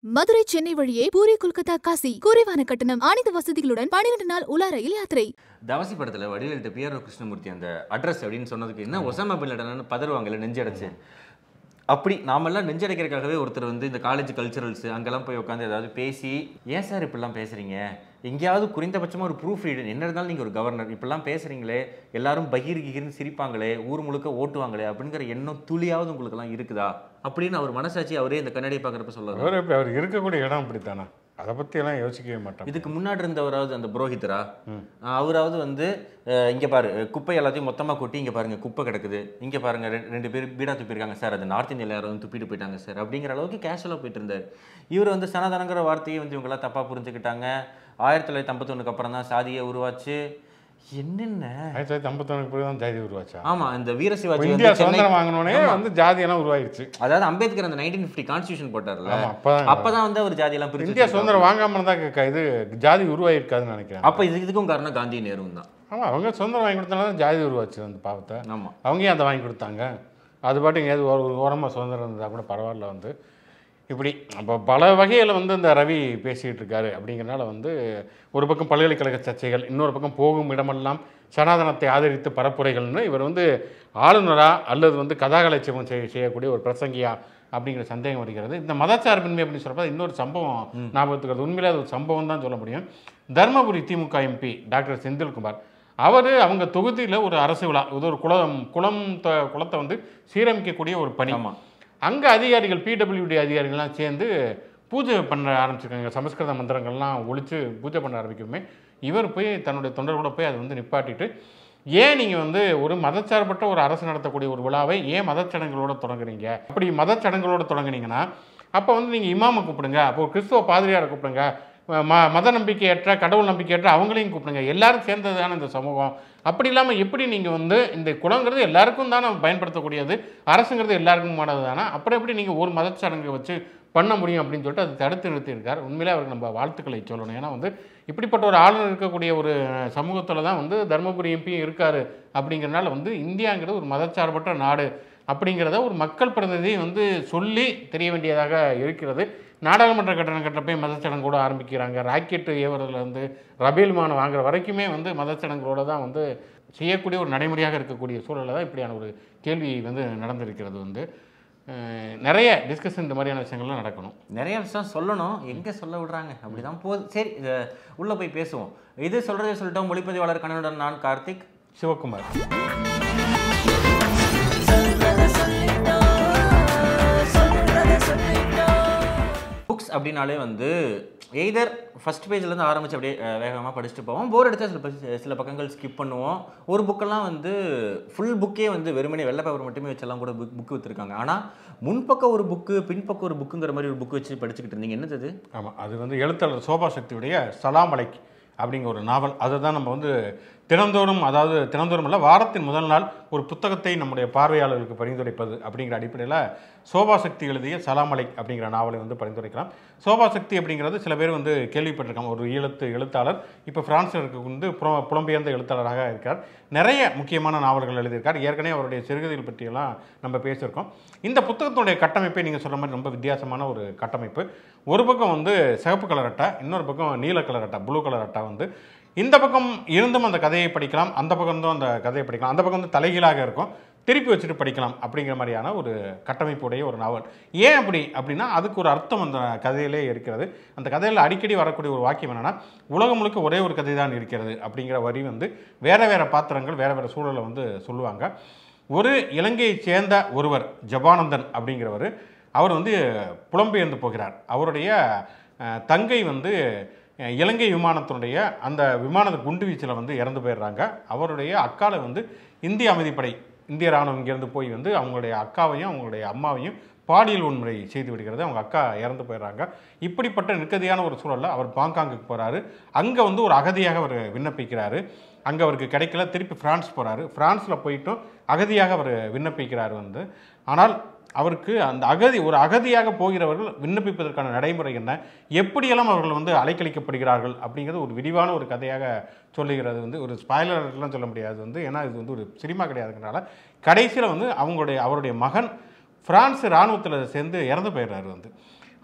மதுரை சென்னை வழியே பூரி கொல்கத்தா காசி குறைவான கட்டணம் அனைத்து வசதிகளுடன் பன்னிரண்டு நாள் உலா ரயில் யாத்திரை தவசி படத்தில் வடிவேல்கிட்ட பிஆர் கிருஷ்ணமூர்த்தி அந்த அட்ரஸ் அப்படின்னு சொன்னதுக்கு என்ன ஒசாமா பின் லேடன் பதறுவாங்கல்ல நெஞ்சடைச்சு அப்படி நாமெல்லாம் நெஞ்சடைக்கிறதுக்காகவே ஒருத்தர் வந்து இந்த காலேஜ் கல்ச்சுரல்ஸ் அங்கெல்லாம் போய் உட்காந்து ஏதாவது பேசி ஏன் சார் இப்படிலாம் பேசுறீங்க எங்கேயாவது குறைந்தபட்சமாக ஒரு ப்ரூஃப் ரீடன் என்ன இருந்தாலும் நீங்கள் ஒரு கவர்னர் இப்படிலாம் பேசுறீங்களே எல்லாரும் பகீர் கிகிர்னு சிரிப்பாங்களே ஊர் முழுக்க ஓட்டுவாங்களே அப்படிங்கிற எண்ணம் துளியாவது உங்களுக்கெல்லாம் இருக்குதா அப்படின்னு அவர் மனசாட்சி அவரே இந்த கண்ணாடியை பார்க்குறப்ப சொல்லுவார் அவர் இப்ப அவர் இருக்கக்கூடிய இடம் அப்படித்தானே அதை பத்தி எல்லாம் யோசிக்கவே மாட்டோம் இதுக்கு முன்னாடி இருந்தவராவது அந்த புரோஹிதரா ஆஹ் அவராவது வந்து அஹ், இங்க பாரு குப்பை எல்லாத்தையும் மொத்தமா கொட்டி இங்க பாருங்க குப்பை கிடக்குது இங்க பாருங்க ரெண்டு- ரெண்டு பேர் பீடா துப்பிருக்காங்க சார் அது நார்த் இந்தியாவில் யாரும் வந்து துப்பிட்டு போயிட்டாங்க சார் அப்படிங்கிற அளவுக்கு கேஷுவலாக போயிட்டு இருந்தார் இவர் வந்து சனாதனங்கிற வார்த்தையை வந்து இவங்கெல்லாம் தப்பா புரிஞ்சுக்கிட்டாங்க ஆயிரத்தி தொள்ளாயிரத்தி ஐம்பத்தொன்னுக்கு அப்புறம் தான் சாதியை உருவாச்சு என்னென்ன ஆயிரத்தி தொள்ளாயிரத்தி ஐம்பத்தொன்னுக்கு பிறகு தான் ஜாதி உருவாச்சா ஆமா இந்த வீர இப்ப சிவாஜி இந்தியா வந்து சென்னை- சுதந்திரம் வாங்கினோடனே ஆமா. வந்து ஜாதி எல்லாம் உருவாயிருச்சு அதாவது அம்பேத்கர் அந்த நைன்டீன் ஃபிஃப்டி கான்ஸ்டியூஷன் போட்டார்ல ஆமா அப்பதான் அப்பதான் வந்து அவர் ஜாதியெல்லாம் பிரிச்சு இந்தியா வச்சிருக்காரு. சுதந்திரம் வாங்காம இருந்தா க- இது ஜாதி உருவாயிருக்காதுன்னு நினைக்கிறேன் அப்ப இது இதுக்கும் காரணம் காந்தி நேரும் தான் ஆமா அவங்க சுதந்திரம் வாங்கி கொடுத்தனால தான் ஜாதி உருவாச்சு அந்த பாவத்தை ஆமா அவங்க ஏன் அதை வாங்கி கொடுத்தாங்க அது பாட்டுக்கு ஏது ஒரு ஒரு ஓரமாக சுதந்திரம் இருந்தால் கூட பரவாயில்ல வந்து இப்படி அப்போ பல வகையில் வந்து இந்த ரவி பேசிகிட்டு இருக்காரு அப்படிங்கிறனால வந்து ஒரு பக்கம் பல்கலைக்கழக சர்ச்சைகள் இன்னொரு பக்கம் போகும் இடமெல்லாம் சனாதனத்தை ஆதரித்து பரப்புரைகள்னு இவர் வந்து ஆளுநரா அல்லது வந்து கதாகலைச்சபம் செய்ய செய்யக்கூடிய ஒரு பிரசங்கியா அப்படிங்கிற சந்தேகம் வருகிறது இந்த மதச்சார்பின்மை அப்படின்னு சொல்றப்ப இன்னொரு சம்பவம் ஞாபகத்துக்கு வருது. உண்மையிலே அது ஒரு சம்பவம் தான் சொல்ல முடியும் தர்மபுரி திமுக எம்பி டாக்டர் செந்தில்குமார் அவர் அவங்க தொகுதியில் ஒரு அரசு விழா இது ஒரு குளம் குளம் த- குளத்தை வந்து சீரமைக்கக்கூடிய ஒரு பணி ஆமா அங்கே அதிகாரிகள் பிடபிள்யூடி அதிகாரிகள்லாம் சேர்ந்து பூஜை பண்ண ஆரம்பிச்சிருக்காங்க சமஸ்கிருத மந்திரங்கள்லாம் ஒழிச்சு பூஜை பண்ண ஆரம்பிக்குமே இவர் போய் தன்னுடைய தொண்டர்களோட போய் அதை வந்து நிப்பாட்டிட்டு ஏன் நீங்கள் வந்து ஒரு மதச்சார்பற்ற ஒரு அரசு நடத்தக்கூடிய ஒரு விழாவை ஏன் மதச்சடங்குகளோட தொடங்குறீங்க அப்படி மதச்சடங்குகளோட தொடங்குனீங்கன்னா அப்போ வந்து நீங்கள் இமாமை கூப்பிடுங்க அப்போ ஒரு கிறிஸ்துவ பாதிரியாரை கூப்பிடுங்க ம மத நம்பிக்கையற்ற கடவுள் நம்பிக்கையற்ற அவங்களையும் கூப்பிடுங்க எல்லாரும் சேர்ந்தது தானே இந்த சமூகம் அப்படி இல்லாமல் எப்படி நீங்கள் வந்து இந்த குலங்கிறது எல்லாருக்கும் தானே பயன்படுத்தக்கூடியது அரசுங்கிறது எல்லாருக்குமானது தானே அப்புறம் எப்படி நீங்கள் ஒரு மதச்சடங்கு வச்சு பண்ண முடியும் அப்படின்னு சொல்லிட்டு அது தடுத்து நிறுத்தியிருக்கார் உண்மையிலே அவருக்கு நம்ம வாழ்த்துக்களை சொல்லணும் ஏன்னா வந்து இப்படிப்பட்ட ஒரு ஆளுநர் இருக்கக்கூடிய ஒரு சமூகத்தில் தான் வந்து தருமபுரி எம்பியும் இருக்கார் அப்படிங்கிறனால வந்து இந்தியாங்கிறது ஒரு மதச்சார்பற்ற நாடு அப்படிங்கிறத ஒரு மக்கள் பிரதிநிதி வந்து சொல்லி தெரிய வேண்டியதாக இருக்கிறது நாடாளுமன்ற கட்டணம் கட்ட போய் மதச்சடங்கோடு ஆரம்பிக்கிறாங்க ராக்கெட்டு ஏவுறதுலேருந்து ரபேல் விமானம் வாங்குற வரைக்குமே வந்து மதச்சடங்கோடு தான் வந்து செய்யக்கூடிய ஒரு நடைமுறையாக இருக்கக்கூடிய சூழலில் தான் இப்படியான ஒரு கேள்வி வந்து நடந்திருக்கிறது வந்து அஹ், நிறைய டிஸ்கஷன் இந்த மாதிரியான விஷயங்கள்லாம் நடக்கணும் நிறைய விஷயம் சொல்லணும் எங்க சொல்ல விடுறாங்க அப்படிதான் போகுது சரி இத உள்ள போய் பேசுவோம் இது சொல்றதை சொல்லிட்டோம் ஒளிப்பதிவாளர் கண்ணனுடன் நான் கார்த்திக் சிவகுமார் புக்ஸ் அப்படின்னாலே வந்து எய்தர் ஃபர்ஸ்ட் பேஜ்லேருந்து ஆரம்பிச்சு அப்படியே வேகமாக படிச்சுட்டு போவோம் போர் அடிச்சா சில ப- சில பக்கங்கள் ஸ்கிப் பண்ணுவோம் ஒரு புக்கெல்லாம் வந்து ஃபுல் புக்கே வந்து வெறுமனே வெள்ளை பேப்பர் மட்டுமே வச்செல்லாம் கூட புக் புக்கு விற்றுருக்காங்க ஆனால் முன்பக்கம் ஒரு புக்கு பின்பக்கம் ஒரு புக்குங்கிற மாதிரி ஒரு புக் வச்சு படிச்சுக்கிட்டு இருந்தீங்க என்னது அது ஆமாம் அது வந்து எழுத்தாளர் சோபா சக்தியுடைய சலாம் அலைக் அப்படிங்கிற ஒரு நாவல் அதை தான் நம்ம வந்து தினந்தோறும் அதாவது தினந்தோறும் இல்லை வாரத்தின் முதல் நாள் ஒரு புத்தகத்தை நம்முடைய பார்வையாளர்களுக்கு பரிந்துரைப்பது அப்படிங்கிற அடிப்படையில் சோபா சக்தி எழுதிய சலாம் அலைக் அப்படிங்கிற நாவலை வந்து பரிந்துரைக்கலாம் சோபா சக்தி அப்படிங்கிறது சில பேர் வந்து கேள்விப்பட்டிருக்காங்க ஒரு ஈழத்து எழுத்தாளர் இப்போ பிரான்ஸில் இருக்க வந்து புல- புலம்பெயர்ந்த எழுத்தாளராக இருக்கார் நிறைய முக்கியமான நாவல்கள் எழுதியிருக்கார் ஏற்கனவே அவருடைய சிறுகதைகள் பற்றியெல்லாம் நம்ம பேசியிருக்கோம் இந்த புத்தகத்தினுடைய கட்டமைப்பை நீங்கள் சொல்கிற மாதிரி ரொம்ப வித்தியாசமான ஒரு கட்டமைப்பு ஒரு பக்கம் வந்து சிவப்பு கலர் அட்டை இன்னொரு பக்கம் நீல கலர் அட்டை ப்ளூ கலர் அட்டை வந்து இந்த பக்கம் இருந்தும் அந்த கதையை படிக்கலாம் அந்த பக்கம் இருந்தும் அந்த கதையை படிக்கலாம் அந்த பக்கம் வந்து தலைகீழாக இருக்கும் திருப்பி வச்சுட்டு படிக்கலாம் அப்படிங்கிற மாதிரியான ஒரு கட்டமைப்புடைய ஒரு நாவல் ஏன் அப்படி அப்படின்னா அதுக்கு ஒரு அர்த்தம் அந்த கதையிலே இருக்கிறது அந்த கதையில் அடிக்கடி வரக்கூடிய ஒரு வாக்கியம் என்னன்னா உலகம் முழுக்க ஒரே ஒரு கதை தான் இருக்கிறது அப்படிங்கிற வரி வந்து வேற வேற பாத்திரங்கள் வேற வேற சூழலை வந்து சொல்லுவாங்க ஒரு இலங்கையைச் சேர்ந்த ஒருவர் ஜபானந்தன் அப்படிங்கிறவர் அவர் வந்து புலம்பெயர்ந்து போகிறார் அவருடைய அஹ், தங்கை வந்து அஹ், இலங்கை விமானத்தினுடைய அந்த விமான குண்டு வீச்சில் வந்து இறந்து போயிடுறாங்க அவருடைய அக்காலை வந்து இந்திய அமைதிப்படை இந்திய ராணுவம் இங்கேருந்து போய் வந்து அவங்களுடைய அக்காவையும் அவங்களுடைய அம்மாவையும் பாலியல் வன்முறை செய்து விடுகிறது அவங்க அக்கா இறந்து போயிடுறாங்க இப்படிப்பட்ட நிற்கதியான ஒரு சூழலில் அவர் பாங்காங்குக்கு போகிறாரு அங்கே வந்து ஒரு அகதியாக அவர் விண்ணப்பிக்கிறாரு அங்கே அவருக்கு கிடைக்கல திருப்பி பிரான்ஸ் போகிறாரு ஃப்ரான்ஸில் போயிட்டும் அகதியாக அவர் விண்ணப்பிக்கிறார் வந்து ஆனால் அவருக்கு அந்த அகதி ஒரு அகதியாக போகிறவர்கள் விண்ணப்பிப்பதற்கான நடைமுறை என்ன எப்படியெல்லாம் அவர்கள் வந்து அலைக்கழிக்கப்படுகிறார்கள் அப்படிங்கிறது ஒரு விரிவான ஒரு கதையாக சொல்லுகிறது வந்து ஒரு ஸ்பாய்லர்லாம் சொல்ல முடியாது வந்து ஏன்னா இது வந்து ஒரு சினிமா கிடையாதுங்கிறனால கடைசியில் வந்து அவங்களுடைய அவருடைய மகன் பிரான்ஸ் இராணுவத்தில் சேர்ந்து இறந்து போயிடுறாரு வந்து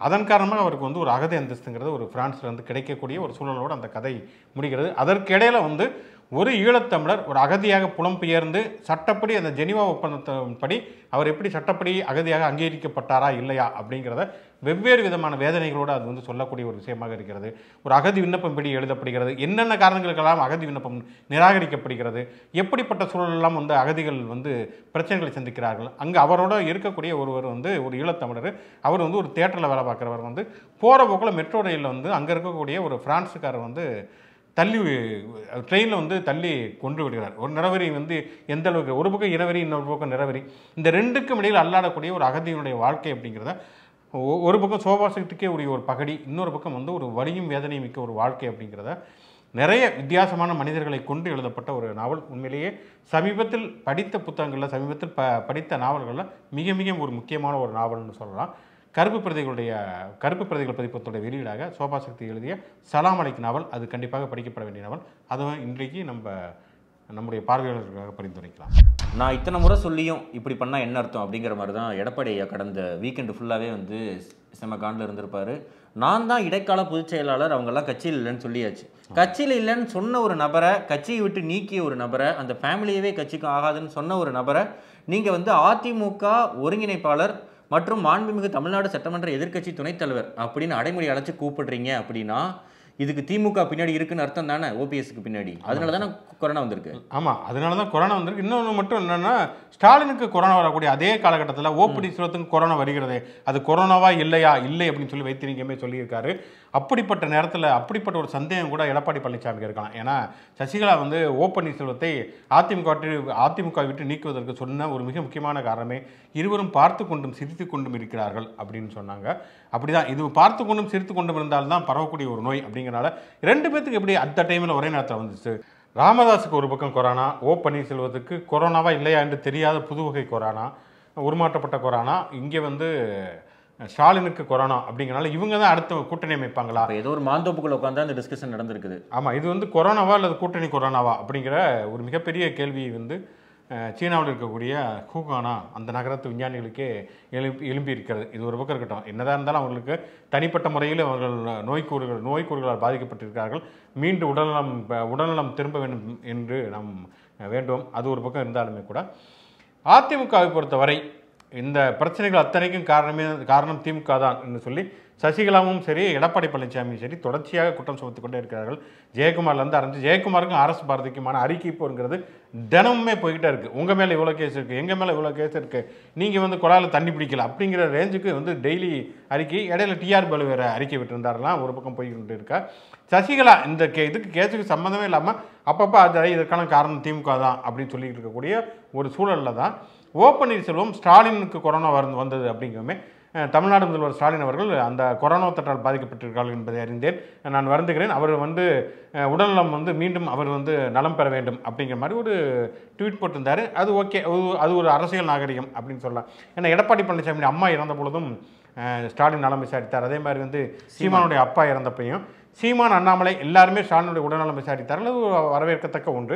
அதன் காரணமாக அவருக்கு வந்து ஒரு அகதி அந்தஸ்துங்கிறது ஒரு பிரான்ஸ்ல இருந்து கிடைக்கக்கூடிய ஒரு சூழலோடு அந்த கதை முடிகிறது அதற்கிடையில வந்து ஒரு ஈழத்தமிழர் ஒரு அகதியாக புலம்பெயர்ந்து சட்டப்படி அந்த ஜெனிவா ஒப்பந்தத்தின்படி அவர் எப்படி சட்டப்படி அகதியாக அங்கீகரிக்கப்பட்டாரா இல்லையா அப்படிங்கிறத வெவ்வேறு விதமான வேதனைகளோடு அது வந்து சொல்லக்கூடிய ஒரு விஷயமாக இருக்கிறது ஒரு அகதி விண்ணப்பம் எப்படி எழுதப்படுகிறது என்னென்ன காரணங்களுக்கெல்லாம் அகதி விண்ணப்பம் நிராகரிக்கப்படுகிறது எப்படிப்பட்ட சூழலெல்லாம் வந்து அகதிகள் வந்து பிரச்சனைகளை சந்திக்கிறார்கள் அங்கே அவரோட இருக்கக்கூடிய ஒருவர் வந்து ஒரு ஈழத்தமிழர் அவர் வந்து ஒரு தேட்டரில் வேலை பார்க்குறவர் வந்து போகிற போக்கில் மெட்ரோ ரயிலில் வந்து அங்கே இருக்கக்கூடிய ஒரு பிரான்ஸுக்காரர் வந்து தள்ளி ட்ரெயினில் வந்து தள்ளி கொன்று விடுகிறார் ஒரு நிறவரி வந்து எந்த அளவுக்கு ஒரு பக்கம் இனவரி இன்னொரு பக்கம் நிறவரி இந்த ரெண்டுக்கும் இடையில் அல்லாடக்கூடிய ஒரு அகதியினுடைய வாழ்க்கை அப்படிங்கிறத ஒ- ஒரு பக்கம் சோபாசத்துக்கே உரிய ஒரு பகடி இன்னொரு பக்கம் வந்து ஒரு வலியும் வேதனையும் மிக்க ஒரு வாழ்க்கை அப்படிங்கிறத நிறைய வித்தியாசமான மனிதர்களை கொண்டு எழுதப்பட்ட ஒரு நாவல் உண்மையிலேயே சமீபத்தில் படித்த புத்தகங்களில் சமீபத்தில் ப படித்த நாவல்களில் மிக மிக ஒரு முக்கியமான ஒரு நாவல்னு சொல்லலாம் கருப்பு பிரதிகளுடைய கருப்பு பிரதிகள் பதிப்பத்துடைய வெளியீடாக சோபா சக்தி எழுதிய சலாம் அலைக்கு நாவல் அது கண்டிப்பாக படிக்கப்பட வேண்டிய நாவல் அதுவும் இன்றைக்கு நம்ம நம்முடைய பார்வையாளர்களுக்காக பரிந்துரைக்கலாம் நான் இத்தனை முறை சொல்லியும் இப்படி பண்ணால் என்ன அர்த்தம் அப்படிங்கிற மாதிரி தான் எடப்பாடி ஐயா கடந்த வீக்கெண்டு ஃபுல்லாகவே வந்து செம காண்டில் இருந்திருப்பாரு நான் தான் இடைக்கால பொதுச் செயலாளர் அவங்கெல்லாம் கட்சியில் இல்லைன்னு சொல்லியாச்சு கட்சியில் இல்லைன்னு சொன்ன ஒரு நபரை கட்சியை விட்டு நீக்கிய ஒரு நபரை அந்த ஃபேமிலியவே கட்சிக்கு ஆகாதுன்னு சொன்ன ஒரு நபரை நீங்கள் வந்து அதிமுக ஒருங்கிணைப்பாளர் மற்றும் மாண்புமிகு தமிழ்நாடு சட்டமன்ற எதிர்க்கட்சி துணைத் தலைவர் அப்படின்னு அடைமொழி அழைச்சு கூப்பிடுறீங்க அப்படின்னா இதுக்கு திமுக பின்னாடி இருக்குன்னு அர்த்தம் தானே ஓபிஎஸ்க்கு பின்னாடி அதனால தானே கொரோனா வந்திருக்கு ஆமாம் அதனால தான் கொரோனா வந்திருக்கு இன்னொன்று மட்டும் என்னென்னா ஸ்டாலினுக்கு கொரோனா வரக்கூடிய அதே காலகட்டத்தில் ஓபிடி சிவத்துக்கு கொரோனா வருகிறது அது கொரோனாவா இல்லையா இல்லை அப்படின்னு சொல்லி வைத்திரிங்கமே சொல்லியிருக்காரு அப்படிப்பட்ட நேரத்தில் அப்படிப்பட்ட ஒரு சந்தேகம் கூட எடப்பாடி பழனிசாமிக்கு இருக்கலாம் ஏன்னா சசிகலா வந்து ஓ பன்னீர்செல்வத்தை அதிமுக விட்டு அதிமுக விட்டு நீக்குவதற்கு சொன்ன ஒரு மிக முக்கியமான காரணமே இருவரும் பார்த்து கொண்டும் சிரித்து கொண்டும் இருக்கிறார்கள் அப்படின்னு சொன்னாங்க அப்படிதான் இது பார்த்து கொண்டும் சிரித்து கொண்டும் இருந்தால்தான் பரவக்கூடிய ஒரு நோய் அப்படிங்கிறனால ரெண்டு பேத்துக்கு எப்படி அந்த டைமில் ஒரே நேரத்தில் வந்துச்சு ராமதாஸுக்கு ஒரு பக்கம் கொரோனா ஓ பன்னீர்செல்வத்துக்கு கொரோனாவா இல்லையா என்று தெரியாத புதுவகை கொரோனா உருமாற்றப்பட்ட கொரோனா இங்கே வந்து ஸ்டாலினுக்கு கொரோனா அப்படிங்கிறனால இவங்க தான் அடுத்த கூட்டணி அமைப்பாங்களா அப்போ ஏதோ ஒரு மாந்தோப்புக்குள்ள உட்காந்து அந்த டிஸ்கஷன் நடந்திருக்குது ஆமாம் இது வந்து கொரோனாவா அல்லது கூட்டணி கொரோனாவா அப்படிங்கிற ஒரு மிகப்பெரிய கேள்வி வந்து அஹ், சீனாவில் இருக்கக்கூடிய ஹூகானா அந்த நகரத்து விஞ்ஞானிகளுக்கே எழுப்பி எழுப்பி இருக்கிறது இது ஒரு பக்கம் இருக்கட்டும் என்னதான் இருந்தாலும் அவங்களுக்கு தனிப்பட்ட முறையில் அவர்கள் நோய்க்கூறுகள் நோய்க்கூறுகளால் பாதிக்கப்பட்டிருக்கிறார்கள் மீண்டும் உடல்நலம் ப- உடல்நலம் திரும்ப வேண்டும் என்று நாம் வேண்டும் அது ஒரு பக்கம் இருந்தாலுமே கூட அதிமுகவை பொறுத்தவரை இந்த பிரச்சனைகள் அத்தனைக்கும் காரணமே காரணம் திமுக தான் என்று சொல்லி சசிகலாவும் சரி எடப்பாடி பழனிசாமியும் சரி தொடர்ச்சியாக குற்றம் சுமத்தி கொண்டே இருக்கிறார்கள் ஜெயக்குமார்லேருந்து ஆரம்பிச்சு ஜெயக்குமாருக்கும் அரசு பாரதிக்குமான அறிக்கை போங்கிறது தினமுமே போய்கிட்டே இருக்குது உங்கள் மேலே இவ்வளோ கேஸ் இருக்குது எங்கள் மேலே இவ்வளோ கேஸ் இருக்குது நீங்கள் வந்து குழாயில் தண்ணி பிடிக்கல அப்படிங்கிற ரேஞ்சுக்கு வந்து டெய்லி அறிக்கை இடையில டிஆர் பாலு வேறு அறிக்கை விட்டுருந்தாரெல்லாம் ஒரு பக்கம் போய்கிட்டு இருக்கா சசிகலா இந்த கே இதுக்கு கேஸுக்கு சம்மந்தமே இல்லாமல் அப்பப்போ அது இதற்கான காரணம் திமுக தான் அப்படின்னு சொல்லிட்டு இருக்கக்கூடிய ஒரு சூழலில் தான் ஓ பன்னீர்செல்வம் ஸ்டாலினுக்கு கொரோனா வந்து வந்தது அப்படிங்கவுமே அஹ், தமிழ்நாடு முதல்வர் ஸ்டாலின் அவர்கள் அந்த கொரோனா தொற்றால் பாதிக்கப்பட்டிருக்கிறார்கள் என்பதை அறிந்தேன் நான் வருந்துகிறேன் அவர் வந்து அஹ், உடல்நலம் வந்து மீண்டும் அவர் வந்து நலம் பெற வேண்டும் அப்படிங்கிற மாதிரி ஒரு ட்வீட் போட்டிருந்தாரு அது ஓகே அது ஒரு அரசியல் நாகரிகம் அப்படின்னு சொல்லலாம் ஏன்னா எடப்பாடி பழனிசாமி அம்மா இறந்த பொழுதும் அஹ், ஸ்டாலின் நலம் விசாரித்தார் அதே மாதிரி வந்து சீமானுடைய அப்பா இறந்தப்பையும் சீமான் அண்ணாமலை எல்லாருமே ஸ்டாலினுடைய உடல்நலம் விசாரித்தார்கள் அது ஒரு வரவேற்கத்தக்க ஒன்று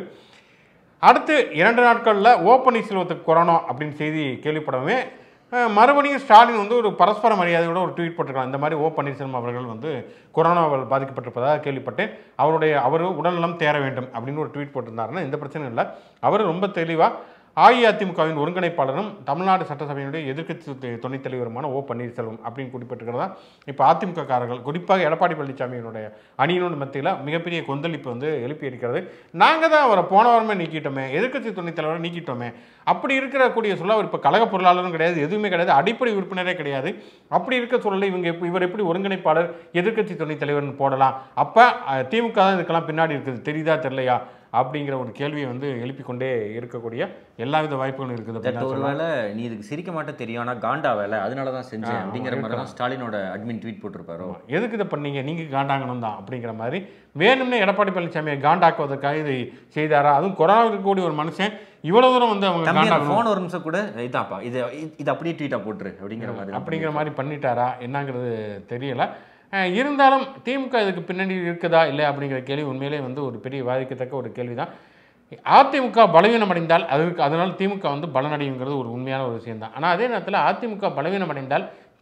அடுத்து இரண்டு நாட்களில் ஓ பன்னீர்செல்வத்துக்கு கொரோனா அப்படின்னு செய்தி கேள்விப்படவே அஹ், மறுபடியும் ஸ்டாலின் வந்து ஒரு பரஸ்பர மரியாதையோட ஒரு ட்வீட் போட்டிருக்கலாம் இந்த மாதிரி ஓ பன்னீர்செல்வம் அவர்கள் வந்து கொரோனாவால் பாதிக்கப்பட்டிருப்பதாக கேள்விப்பட்டேன் அவருடைய அவர் உடல்நலம் தேர வேண்டும் அப்படின்னு ஒரு ட்வீட் போட்டிருந்தாருன்னா எந்த பிரச்சனையும் இல்லை அவர் ரொம்ப தெளிவாக அஇஅதிமுகவின் ஒருங்கிணைப்பாளரும் தமிழ்நாடு சட்டசபையினுடைய எதிர்க்கட்சி து- துணைத் தலைவருமான ஓ பன்னீர்செல்வம் அப்படின்னு குறிப்பிட்டிருக்கிறதா இப்போ அதிமுக காரர்கள் குறிப்பாக எடப்பாடி பழனிசாமியினுடைய அணியினுடைய மத்தியில் மிகப்பெரிய கொந்தளிப்பு வந்து எழுப்பி இருக்கிறது நாங்கள் தான் அவரை போன வாரமே நீக்கிட்டோமே எதிர்க்கட்சி துணைத் தலைவரை நீக்கிட்டோமே அப்படி இருக்கிற கூடிய சொல்ல அவர் இப்போ கழக பொருளாளரும் கிடையாது எதுவுமே கிடையாது அடிப்படை உறுப்பினரே கிடையாது அப்படி இருக்க சூழலில் இவங்க இப்போ இவர் எப்படி ஒருங்கிணைப்பாளர் எதிர்க்கட்சி துணைத் தலைவர்னு போடலாம் அப்போ திமுக தான் இதுக்கெல்லாம் பின்னாடி இருக்குது தெரியுதா தெரியலையா அப்படிங்கிற ஒரு கேள்வியை வந்து எழுப்பிக்கொண்டே இருக்கக்கூடிய எல்லாவித வாய்ப்புகளும் இருக்குது தட் அப்படின்னு தான் சொல்லலாம். ஒருவேளை நீ இதுக்கு சிரிக்க மாட்டே தெரியும் ஆனா காண்டா வேலை அதனால தான் செஞ்சேன் அப்படிங்கிற மாதிரி தான் ஸ்டாலினோட அட்மின் ட்வீட் போட்டிருப்பாரோ எதுக்கு இதை பண்ணீங்க நீங்கள் காண்டாங்கணும் தான் அப்படிங்கிற மாதிரி வேணும்னே எடப்பாடி பழனிசாமியை காண்டாக்குவதற்காக இதை செய்தாரா அதுவும் கொரோனா இருக்கக்கூடிய ஒரு மனுஷன் இவ்வளவு தூரம் வந்து அவங்க தம்பி காண்டாக்கணும் ஃபோன் ஒரு நிமிஷம் கூட இதாப்பா இது இது அப்படியே ட்வீட்டா போட்டுரு அப்படிங்கிற மாதிரி தான் அப்படிங்கிற மாதிரி பண்ணிட்டாரா என்னங்கிறது தெரியல அஹ் இருந்தாலும் திமுக இதுக்கு பின்னாடி இருக்குதா இல்லை அப்படிங்கிற கேள்வி உண்மையிலே வந்து ஒரு பெரிய வாதிக்கத்தக்க ஒரு கேள்வி தான் அதிமுக பலவீனம் அடைந்தால் அதுக்கு அதனால் திமுக வந்து பலனடையுங்கிறது ஒரு உண்மையான ஒரு விஷயம் தான் ஆனால் அதே நேரத்தில் அதிமுக பலவீனம் அடைந்தால்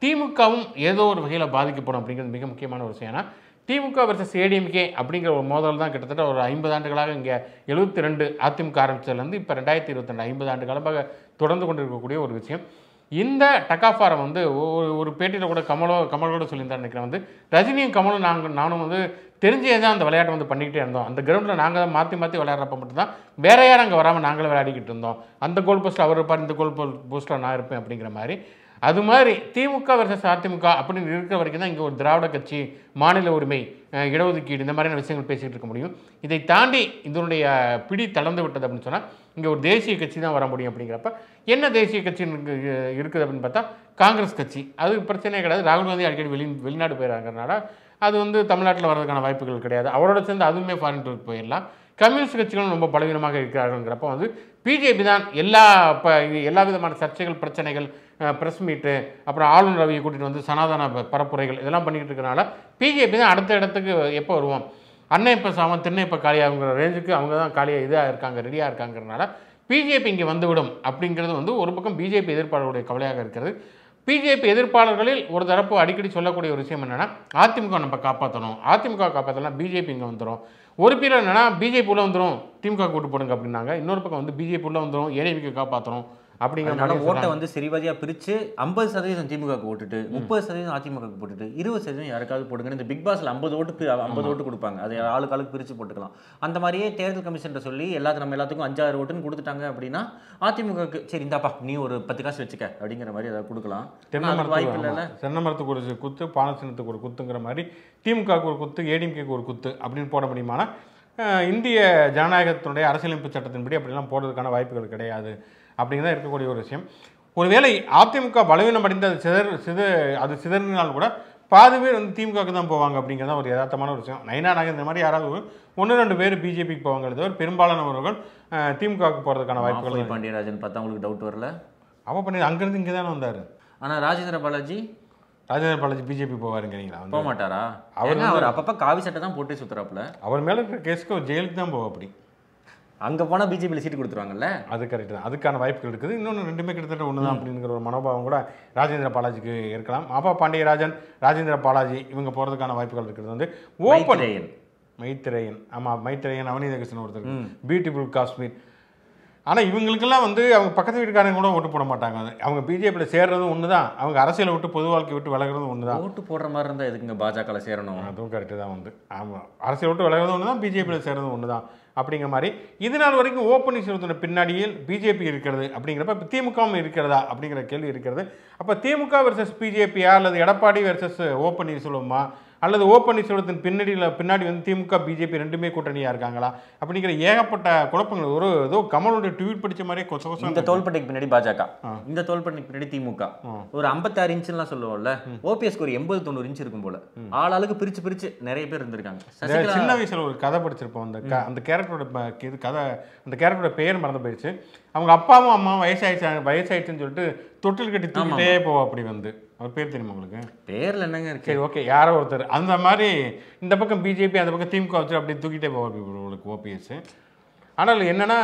திமுகவும் ஏதோ ஒரு வகையில் பாதிக்கப்படும் அப்படிங்கிறது மிக முக்கியமான ஒரு விஷயம் ஏன்னா திமுக வெர்சஸ் ஏடிஎம்கே அப்படிங்கிற ஒரு மோதல் தான் கிட்டத்தட்ட ஒரு ஐம்பது ஆண்டுகளாக இங்கே எழுபத்தி ரெண்டு அதிமுக ஆரம்பிச்சதுலேருந்து இப்போ ரெண்டாயிரத்தி இருபத்தி ஐம்பது ஆண்டு காலமாக தொடர்ந்து கொண்டிருக்கக்கூடிய ஒரு விஷயம் இந்த டக்காஃபாரை வந்து ஒரு ஒரு பேட்டியில் கூட கமலோ கமல் கூட சொல்லியிருந்தார் நினைக்கிறேன் வந்து ரஜினியும் கமலும் நாங்கள் நானும் வந்து தெரிஞ்சே தான் அந்த விளையாட்டை வந்து பண்ணிக்கிட்டே இருந்தோம் அந்த கிரவுண்டில் நாங்கள் தான் மாற்றி மாற்றி விளையாடுறப்ப மட்டும்தான் வேற யாரும் அங்கே வராமல் நாங்களும் விளையாடிக்கிட்டு இருந்தோம் அந்த கோல் போஸ்ட்டில் அவர் இருப்பார் இந்த கோல் போஸ்ட்டில் நான் இருப்பேன் அப்படிங்கிற மாதிரி அது மாதிரி திமுக வெர்சஸ் அதிமுக அப்படின்னு இருக்கிற வரைக்கும் தான் இங்கே ஒரு திராவிட கட்சி மாநில உரிமை அஹ், இடஒதுக்கீடு இந்த மாதிரியான விஷயங்கள் பேசிக்கிட்டு இருக்க முடியும் இதை தாண்டி இதனுடைய பிடி தளர்ந்து விட்டது அப்படின்னு சொன்னால் இங்கே ஒரு தேசிய கட்சி தான் வர முடியும் அப்படிங்கிறப்ப என்ன தேசிய கட்சி இருக்கு- இருக்குது அப்படின்னு பார்த்தா காங்கிரஸ் கட்சி அது பிரச்சனையே கிடையாது ராகுல் காந்தி அடிக்கடி வெளி வெளிநாடு போயிடறாங்கிறனால அது வந்து தமிழ்நாட்டில் வர்றதுக்கான வாய்ப்புகள் கிடையாது அவரோட சேர்ந்து அதுவுமே ஃபாரின் டூருக்கு போயிடலாம் கம்யூனிஸ்ட் கட்சிகளும் ரொம்ப பலவீனமாக இருக்கிறார்கள்ங்கிறப்ப வந்து பிஜேபி தான் எல்லா இப்போ எல்லா விதமான சர்ச்சைகள் பிரச்சனைகள் ப்ரெஸ் மீட்டு அப்புறம் ஆளுநர் ரவியை கூட்டிகிட்டு வந்து சனாதன ப- பரப்புரைகள் இதெல்லாம் பண்ணிக்கிட்டு இருக்கனால பிஜேபி தான் அடுத்த இடத்துக்கு எப்போ வருவோம் அன்னை இப்போ சாமன் திண்ணை இப்போ காலியாகுங்கிற ரேஞ்சுக்கு அவங்க தான் காலியாக இதாக இருக்காங்க ரெடியாக இருக்காங்கிறனால பிஜேபி இங்கே வந்துவிடும் அப்படிங்கிறது வந்து ஒரு பக்கம் பிஜேபி எதிர்ப்பாளர்களுடைய கவலையாக இருக்கிறது பிஜேபி எதிர்ப்பாளர்களில் ஒரு தரப்பு அடிக்கடி சொல்லக்கூடிய ஒரு விஷயம் என்னன்னா அதிமுக நம்ம காப்பாற்றணும் அதிமுக காப்பாற்றலாம் பிஜேபி இங்கே வந்துடும் ஒரு பீரியட் என்னன்னா பிஜேபி உள்ள வந்துடும் திமுக கூட்டு போடுங்க அப்படின்னாங்க இன்னொரு பக்கம் வந்து பிஜேபி உள்ள வந்துடும் ஏடிஎம்கே காப்பாற்றணும் அப்படிங்கிற அதனால மாதிரி ஓட்டை சொல்றாங்க. வந்து சரிவாதியா பிரிச்சு ஐம்பது சதவீதம் திமுக போட்டுட்டு முப்பது சதவீதம் அதிமுக போட்டுட்டு இருபது சதவீதம் யாருக்காவது போடுங்க இந்த பிக் பாஸ்ல ஐம்பது ஓட்டுக்கு ஐம்பது ஓட்டு கொடுப்பாங்க அது ஆளுக்கு ஆளுக்கு பிரிச்சு போட்டுக்கலாம் அந்த மாதிரியே தேர்தல் கமிஷன் சொல்லி எல்லாத்துக்கும் நம்ம எல்லாத்துக்கும் அஞ்சாறு ஓட்டுன்னு கொடுத்துட்டாங்க அப்படின்னா அதிமுகக்கு சரி இந்தாப்பா நீ ஒரு பத்து காசு வச்சுக்க அப்படிங்கிற மாதிரி ஏதாவது கொடுக்கலாம் தென்னை ஆனா அதுக்கு வாய்ப்பு மரத்துக்கு இல்லைல்ல ஆமா. தென்னை மரத்துக்கு ஒரு குத்து பானசினத்துக்கு ஒரு குத்துங்கிற மாதிரி திமுகவுக்கு ஒரு குத்து ஏடிஎம்கேக்கு ஒரு குத்து அப்படின்னு போட முடியுமானா அஹ், இந்திய ஜனநாயகத்தினுடைய அரசியலமைப்பு சட்டத்தின்படி அப்படிலாம் போடுறதுக்கான வாய்ப்புகள் கிடையாது அப்படிங்கிறத இருக்கக்கூடிய ஒரு விஷயம் ஒருவேளை அதிமுக பலவீனம் அடைந்து அது சிதற சித அது சிதறினால் கூட பாதி பேர் வந்து திமுகவுக்கு தான் போவாங்க அப்படிங்கிறத ஒரு யதார்த்தமான ஒரு விஷயம் நைனா நாகர் இந்த மாதிரி யாராவது ஒன்று ரெண்டு பேர் பிஜேபிக்கு போவாங்க தவிர பெரும்பாலானவர்கள் அஹ், திமுகவுக்கு போகிறதுக்கான வாய்ப்புகள் மாஃபுலி பாண்டியராஜன் பார்த்தா உங்களுக்கு டவுட் வரல அவ பண்ணி அங்கேருந்து இங்கே தானே வந்தார் ஆனா ராஜேந்திர பாலாஜி ராஜேந்திர பாலாஜி பிஜேபி போவாருங்கிறீங்களா வந்து போக மாட்டாரா அவர் அவர் அவர் அப்பப்ப காவி சட்டை தான் போட்டு சுத்துறாப்புல அவர் மேலே இருக்கிற கேஸுக்கு அவர் ஜெயிலுக்கு தான் போவோம் அப்படி அங்க போனா பிஜேபியில் சீட்டு கொடுத்துருவாங்கல்ல அது கரெக்ட் தான் அதுக்கான வாய்ப்புகள் இருக்குது இன்னொன்று ரெண்டுமே கிட்டத்தட்ட ஒன்று தான் அப்படிங்கிற ஒரு மனோபாவம் கூட ராஜேந்திர பாலாஜிக்கு இருக்கலாம் மாபா பாண்டியராஜன் ராஜேந்திர பாலாஜி இவங்க போகிறதுக்கான வாய்ப்புகள் இருக்கிறது வந்து ஓப்பன் மைத்ரேயன். மைத்திரேயன் ஆமாம் மைத்திரேயன் அவனீத கிருஷ்ணன் ஒருத்தர் பியூட்டிஃபுல் காஷ்மீர் ஆனால் இவங்களுக்கெல்லாம் வந்து அவங்க பக்கத்து வீட்டுக்காரங்க கூட ஓட்டு போட மாட்டாங்க அவங்க பிஜேபியில் சேர்றதும் ஒன்று தான் அவங்க அரசியலை விட்டு பொது வாழ்க்கை விட்டு விலகிறதும் ஒன்று தான் ஓட்டு போடுற மாதிரி இருந்தா எதுக்குங்க பாஜகல சேரணும் அதுவும் கரெக்டு தான் வந்து ஆமாம் அரசியல் விட்டு விலகிறது ஒன்று தான் பிஜேபியில் சேர்றது ஒன்று தான் அப்படிங்கிற மாதிரி இது நாள் வரைக்கும் ஓ பன்னீர்செல்வத்தின் பின்னாடியில் பிஜேபி இருக்கிறது அப்படிங்கிறப்ப இப்போ திமுகவும் இருக்கிறதா அப்படிங்கிற கேள்வி இருக்கிறது அப்போ திமுக வெர்சஸ் பிஜேபியா அல்லது எடப்பாடி வெர்சஸ் ஓ பன்னீர்செல்வமா அல்லது ஓ பன்னீர்செல்வத்தின் பின்னணியில் பின்னாடி வந்து திமுக பிஜேபி ரெண்டுமே கூட்டணியாக இருக்காங்களா அப்படிங்கிற ஏகப்பட்ட குழப்பங்கள் ஒரு ஏதோ கமலோட ட்வீட் படிச்ச மாதிரியே கொச கொச இந்த தோள்பட்டைக்கு பின்னாடி பாஜக இந்த தோள்பட்டைக்கு பின்னாடி திமுக ஒரு 56 இன்ச்சுலாம் சொல்லுவோம்ல ஓபிஎஸ்க்கு ஒரு எண்பது தொண்ணூறு இன்ச் இருக்கும் போல ஆளாளுக்கு பிரிச்சு பிரிச்சு நிறைய பேர் இருந்திருக்காங்க இந்த சசிகலா சின்ன வயசுல ஒரு கதை படிச்சிருப்போம் அந்த க அந்த கேரக்டரோட ப- இது கதை அந்த கேரக்டரோட பெயர் மறந்து போயிடுச்சு அவங்க அப்பாவும் அம்மாவும் வயசாயிடுச்சு வயசாயிடுச்சுன்னு சொல்லிட்டு தொட்டில் கட்டி தூக்கிட்டே போவா அப்படி வந்து அவர் பேர் தெரியுமா உங்களுக்கு பேர்ல என்னங்க இருக்கு சரி ஓகே யாரோ ஒருத்தர் அந்த மாதிரி இந்த பக்கம் பிஜேபி அந்த பக்கம் திமுக வச்சு அப்படியே தூக்கிட்டே போவார் உங்களுக்கு ஓபிஎஸ் ஆனால் என்னன்னா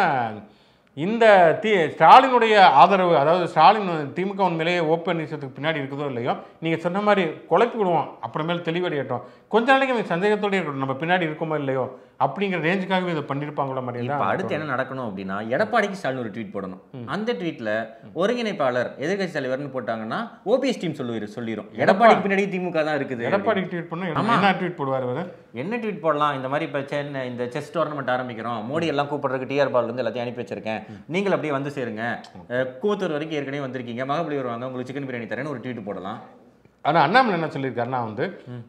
இந்த தி ஸ்டாலினுடைய ஆதரவு அதாவது ஸ்டாலின் திமுக உண்மையிலேயே ஓப்பன் நிச்சயத்துக்கு பின்னாடி இருக்குதோ இல்லையோ நீங்கள் சொன்ன மாதிரி குழப்பி விடுவோம் அப்புறமேல் தெளிவடையட்டும் கொஞ்ச நாளைக்கு அவன் சந்தேகத்தோடய இருக்கட்டும் நம்ம பின்னாடி இருக்கோமோ இல்லையோ அப்படிங்கிற ரேஞ்சுக்காகவே இதை பண்ணியிருப்பாங்களோ மாதிரி இப்ப அடுத்து என்ன நடக்கணும் அப்படின்னா எடப்பாடிக்கு ஸ்டாலின் ஒரு ட்வீட் போடணும் அந்த ட்வீட்ல ஒருங்கிணைப்பாளர் எதிர்க்கட்சி தலைவர்னு போட்டாங்கன்னா ஓபிஎஸ் டீம் சொல்லுவீர் சொல்லிரும் எடப்பாடிக்கு பின்னாடி திமுக தான் இருக்குது எடப்பாடி ட்வீட் பண்ண என்ன ட்வீட் போடுவார் அவர் என்ன ட்வீட் போடலாம் இந்த மாதிரி இப்போ சென்னை இந்த செஸ் டோர்னமெண்ட் ஆரம்பிக்கிறோம் மோடி எல்லாம் கூப்பிடுறதுக்கு டிஆர் பால் இருந்து எல்லாத்தையும் அனுப்பி வச்சிருக்கேன் நீங்கள் அப்படியே வந்து சேருங்க அஹ், கூத்தூர் வரைக்கும் ஏற்கனவே வந்திருக்கீங்க மகாபலி வருவாங்க உங்களுக்கு சிக்கன் பிரியாணி தரேன்னு ஒரு ட்வீட் போடலாம் ஆனால் அண்ணாமலை என்ன சொல்லியிருக்காருன்னா வந்து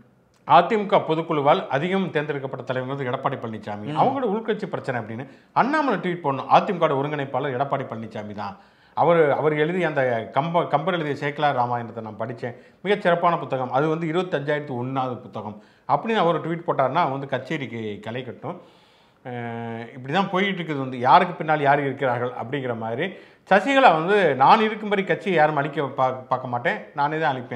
அதிமுக பொதுக்குழுவால் அதிகம் தேர்ந்தெடுக்கப்பட்ட தலைவர் வந்து எடப்பாடி பழனிசாமி அவங்களோட உள்கட்சி பிரச்சனை அப்படின்னு அண்ணாமலை ட்வீட் பண்ணணும் அதிமுக ஒருங்கிணைப்பாளர் எடப்பாடி பழனிசாமி தான் அவர் அவர் எழுதிய அந்த கம்ப கம்பர் எழுதிய சேக்கலா ராமாயணத்தை நான் படித்தேன் மிகச் சிறப்பான புத்தகம் அது வந்து இருபத்தஞ்சாயிரத்து ஒன்றாவது புத்தகம் அப்படின்னு அவர் ட்வீட் போட்டார்னா வந்து கச்சேரிக்கு களை கட்டும் அஹ் இப்படி தான் போயிட்டு இருக்குது வந்து யாருக்கு பின்னால் யார் இருக்கிறார்கள் அப்படிங்கிற மாதிரி சசிகலா வந்து நான் இருக்கும்படி கட்சியை யாரும் அழிக்க பா பார்க்க மாட்டேன் நானே தான் அழிப்பேன்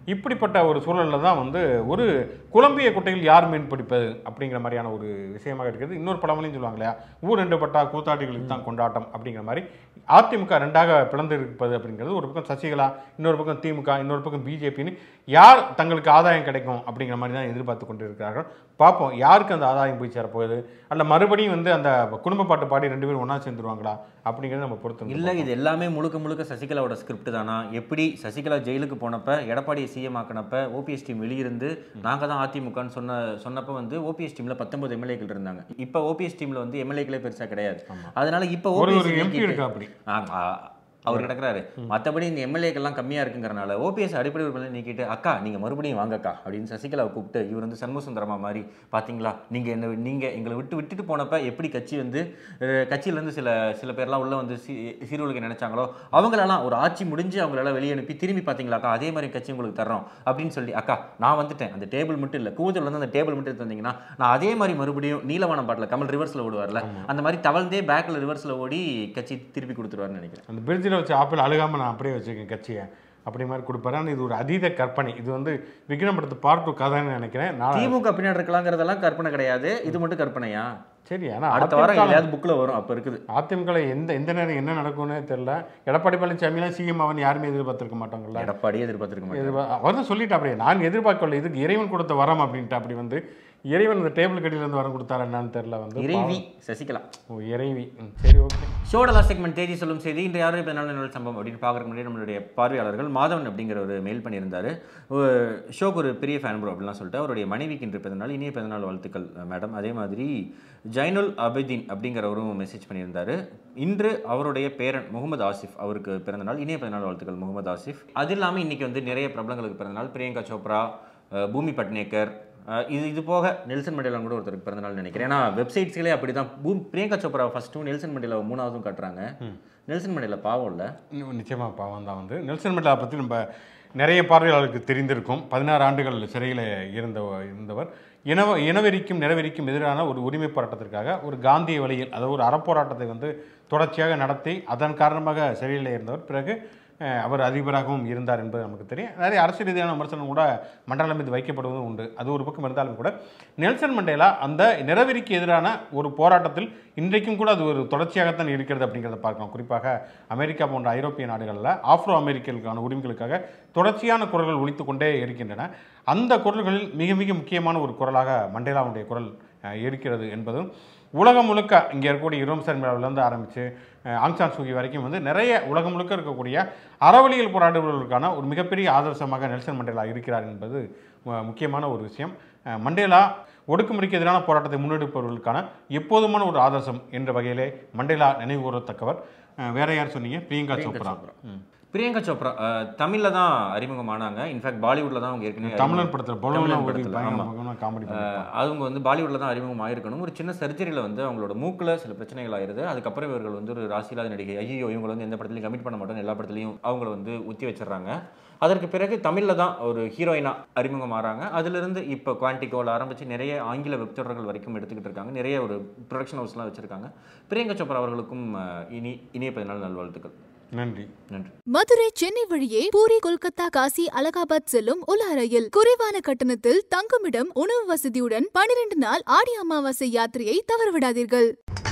இப்படிப்பட்ட ஒரு சூழலில் தான் வந்து ஒரு குழம்பிய குட்டையில் யார் மீன் பிடிப்பது அப்படிங்கிற மாதிரியான ஒரு விஷயமாக இருக்கிறது இன்னொரு பழமொழியும் சொல்லுவாங்க இல்லையா ஊர் ரெண்டு பட்டா கூத்தாட்டிகளுக்கு தான் கொண்டாட்டம் அப்படிங்கிற மாதிரி அதிமுக ரெண்டாக பிளந்து இருப்பது அப்படிங்கிறது ஒரு பக்கம் சசிகலா இன்னொரு பக்கம் திமுக இன்னொரு பக்கம் பிஜேபின்னு யார் தங்களுக்கு ஆதாயம் கிடைக்கும் அப்படிங்கிற மாதிரி தான் எதிர்பார்த்து கொண்டு இருக்கிறார்கள் பார்ப்போம் யாருக்கு அந்த ஆதாயம் போய் சேரப்போகுது அல்ல மறுபடியும் வந்து அந்த குடும்ப பாட்டு பாடி ரெண்டு பேரும் ஒன்றா சேர்ந்துருவாங்களா அப்படிங்கிறத நம்ம பொறுத்து இல்ல இது எல்லாமே முழுக்க முழுக்க சசிகலாவோட ஸ்கிரிப்ட் தானா எப்படி சசிகலா ஜெயிலுக்கு போனப்ப எடப்பாடியை சிஎம் ஆக்கினப்ப ஓபிஎஸ் டீம் வெளியிருந்து நாங்க தான் அதிமுகன்னு சொன்ன சொன்னப்ப வந்து ஓபிஎஸ் டீம்ல பத்தொன்பது எம்எல்ஏக்கள் இருந்தாங்க இப்ப ஓபிஎஸ் டீம்ல வந்து எம்எல்ஏக்களே பெருசா கிடையாது அதனால இப்ப ஒரு OPS ஒரு எம்பி நீக்கிட்டு- இருக்கா அப்படி ஆமா, அவர் கிடக்குறாரு மத்தபடி இந்த எம்எல்ஏக்கெல்லாம் கம்மியா இருக்குங்கிறனால ஓபிஎஸ் அடிப்படை உறுப்பினர் நீக்கிட்டு அக்கா நீங்க மறுபடியும் வாங்கக்கா அப்படின்னு சசிகலாவை கூப்பிட்டு இவர் வந்து சண்முக சுந்தரமா மாதிரி பாத்தீங்களா நீங்க என்ன நீங்க எங்களை விட்டு விட்டுட்டு போனப்ப எப்படி கட்சி வந்து அஹ், கட்சியில இருந்து சில சில பேர்லாம் உள்ள வந்து சீ சீர்குலைக்க நினைச்சாங்களோ அவங்களெல்லாம் ஒரு ஆட்சி முடிஞ்சு அவங்களெல்லாம் வெளியே அனுப்பி திரும்பி பாத்தீங்களாக்கா அதே மாதிரி கட்சி உங்களுக்கு தர்றோம் அப்படின்னு சொல்லி அக்கா நான் வந்துட்டேன் அந்த டேபிள் மட்டும் இல்ல கூந்தல் வந்து அந்த டேபிள் மட்டும் எடுத்து வந்தீங்கன்னா நான் அதே மாதிரி மறுபடியும் நீலவானம் பாட்டில் கமல் ரிவர்ஸ்ல ஓடுவார்ல அந்த மாதிரி தவழ்ந்தே பேக்ல ரிவர்ஸ்ல ஓடி கட்சி திருப்பி கொடுத்துருவாருன்னு நினைக்கிறேன் அந்த பிரிட்ஜில் வச்ச ஆப்பிள் அழுகாமல் நான் அப்படியே வச்சுருக்கேன் கட்சியை அப்படி மாதிரி கொடுப்பாரு ஆனால் இது ஒரு அதீத கற்பனை இது வந்து விக்ரம் படத்து பார்ட் டூ கதைன்னு நினைக்கிறேன் நான் திமுக பின்னாடி இருக்கலாங்கிறதெல்லாம் கற்பனை கிடையாது இது மட்டும் கற்பனையா சரி ஆனால் அடுத்த வாரம் அதிமுக எதையாவது புக்ல வரும் அப்ப இருக்குது அதிமுக எந்த எந்த நேரம் என்ன நடக்கும்னே தெரியல எடப்பாடி பழனிசாமிலாம் சிஎம் அவன் யாருமே எதிர்பார்த்திருக்க மாட்டாங்கல்ல எடப்பாடியே எதிர்பார்த்திருக்க மாட்டேன் எதிர்பா- அவர் தான் சொல்லிட்டா அப்படியே நான் எதிர்பார்க்கல இதுக்கு இறைவன் கொடுத்த வரம் அப்படின்ட்டு அப்படி வந்து இறைவன் அந்த டேபிள் கடியில இருந்து வரம் கொடுத்தாரா என்னன்னு தெரியல வந்து இறைவி சசிகலா ஓ இறைவி ம், சரி ஓகே ஷோட லாஸ்ட் செக்மெண்ட் தேதி சொல்லும் செய்தி இன்று யாரும் இப்போ நல்ல நாள் சம்பவம் அப்படின்னு பார்க்கறதுக்கு முன்னாடி நம்மளுடைய பார்வையாளர்கள் மாதவன் அப்படிங்கிற ஒரு மெயில் பண்ணியிருந்தாரு ஒரு ஷோக்கு ஒரு பெரிய ஃபேன் ப்ரோ அப்படிலாம் சொல்லிட்டு அவருடைய மனைவிக்கு இன்று பிறந்தநாள் இனிய பிறந்தநாள் வாழ்த்துக்கள் மேடம் அதே மாதிரி ஜைனுல் அபதீன் அப்படிங்கிறவரும் மெசேஜ் பண்ணியிருந்தாரு இன்று அவருடைய பேரன் முகமது ஆசிஃப் அவருக்கு பிறந்தநாள் இனிய பிறந்தநாள் வாழ்த்துக்கள் முகமது ஆசிஃப் அது இல்லாமல் இன்னைக்கு வந்து நிறைய பிரபலங்களுக்கு பிறந்தநாள் பிரியங்கா சோப்ரா அஹ், பூமி பட்னேக்கர் அஹ், இது இது போக நெல்சன் மண்டேலா கூட ஒருத்தருக்கு பிறந்தநாள் நினைக்கிறேன் ஏன்னா வெப்சைட்ஸ்களே அப்படி தான் பூ பிரியங்கா சோப்ரா ஃபஸ்ட்டும் நெல்சன் மண்டேலா மூணாவதும் காட்டுறாங்க நெல்சன் மண்டேலா பாவம் இல்லை இன்னும் நிச்சயமா பாவம் தான் வந்து நெல்சன் மண்டேலா பற்றி நம்ம நிறைய பார்வையாளருக்கு தெரிந்திருக்கும் பதினாறு ஆண்டுகள் சிறையில் இருந்த இருந்தவர் இனவ இனவெறிக்கும் நிறவெறிக்கும் எதிரான ஒரு உரிமை போராட்டத்திற்காக ஒரு காந்திய வழியில் அதாவது ஒரு அறப்போராட்டத்தை வந்து தொடர்ச்சியாக நடத்தி அதன் காரணமாக சிறையில் இருந்தவர் பிறகு அஹ், அவர் அதிபராகவும் இருந்தார் என்பது நமக்கு தெரியும் நிறைய அரசு ரீதியான விமர்சனம் கூட மண்டலம் மீது வைக்கப்படுவதும் உண்டு அது ஒரு பக்கம் இருந்தாலும் கூட நெல்சன் மண்டேலா அந்த நிறவெறிக்கு எதிரான ஒரு போராட்டத்தில் இன்றைக்கும் கூட அது ஒரு தொடர்ச்சியாகத்தான் இருக்கிறது அப்படிங்கிறத பார்க்கலாம் குறிப்பாக அமெரிக்கா போன்ற ஐரோப்பிய நாடுகளில் ஆப்ரோ அமெரிக்கர்களுக்கான உரிமைகளுக்காக தொடர்ச்சியான குரல்கள் ஒலித்து கொண்டே இருக்கின்றன அந்த குரல்களில் மிக மிக முக்கியமான ஒரு குரலாக மண்டேலாவுடைய குரல் அஹ், இருக்கிறது என்பதும் உலகம் முழுக்க இங்கே இருக்கக்கூடிய இரோம் சர்மிளாவிலேருந்து ஆரம்பித்து ஆங்சான் சூகி வரைக்கும் வந்து நிறைய உலகம் முழுக்க இருக்கக்கூடிய அறவழியில் போராடுபவர்களுக்கான ஒரு மிகப்பெரிய ஆதர்சமாக நெல்சன் மண்டேலா இருக்கிறார் என்பது மு- முக்கியமான ஒரு விஷயம் அஹ், மண்டேலா ஒடுக்குமுறைக்கு எதிரான போராட்டத்தை முன்னெடுப்பவர்களுக்கான எப்போதுமான ஒரு ஆதர்சம் என்ற வகையிலே மண்டேலா நினைவுகூரத்தக்கவர் அஹ், வேற யார் சொன்னீங்க பிரியங்கா சோப்ரா ம். பிரியங்கா சோப்ரா தமிழில் தான் அறிமுகமானாங்க இன்ஃபேக்ட் பாலிவுட்டில் தான் அவங்க ஏற்கனவே தமிழன் படத்தில் தமிழன் பொலவெல்லாம் ஊதி படத்துல, ஆமா. பயங்கரமாக காமெடி அஹ் அவங்க வந்து பாலிவுட்டில் தான் அறிமுகம் ஆயிருக்கணும் ஒரு சின்ன சர்ஜரியில் வந்து அவங்களோட மூக்கில் சில பிரச்சனைகள் ஆயிருது அதுக்கப்புறம் இவர்கள் வந்து ஒரு ராசியில்லாத நடிகை ஐயோ இவங்களை வந்து எந்த படத்துலையும் கமிட் பண்ண மாட்டோம் எல்லா படத்துலையும் அவங்கள வந்து ஊற்றி வச்சிடுறாங்க அதற்கு பிறகு தமிழில் தான் ஒரு ஹீரோயினாக அறிமுகம் ஆறாங்க அதிலிருந்து இப்போ குவான்டிகோவில் ஆரம்பித்து நிறைய ஆங்கில வெப் தொடர்கள் வரைக்கும் எடுத்துக்கிட்டு இருக்காங்க நிறைய ஒரு ப்ரொடக்ஷன் ஹவுஸ்லாம் வச்சுருக்காங்க பிரியங்கா சோப்ரா அவர்களுக்கும் அஹ், இனி இனிய பதினாள் நல்வாழ்த்துக்கள் நன்றி நன்றி மதுரை சென்னை வழியே பூரி கொல்கத்தா காசி அலகாபாத் செல்லும் உலா ரயில் குறைவான கட்டணத்தில் தங்குமிடம் உணவு வசதியுடன் பனிரெண்டு நாள் ஆடி அமாவாசை யாத்திரையை தவறவிடாதீர்கள்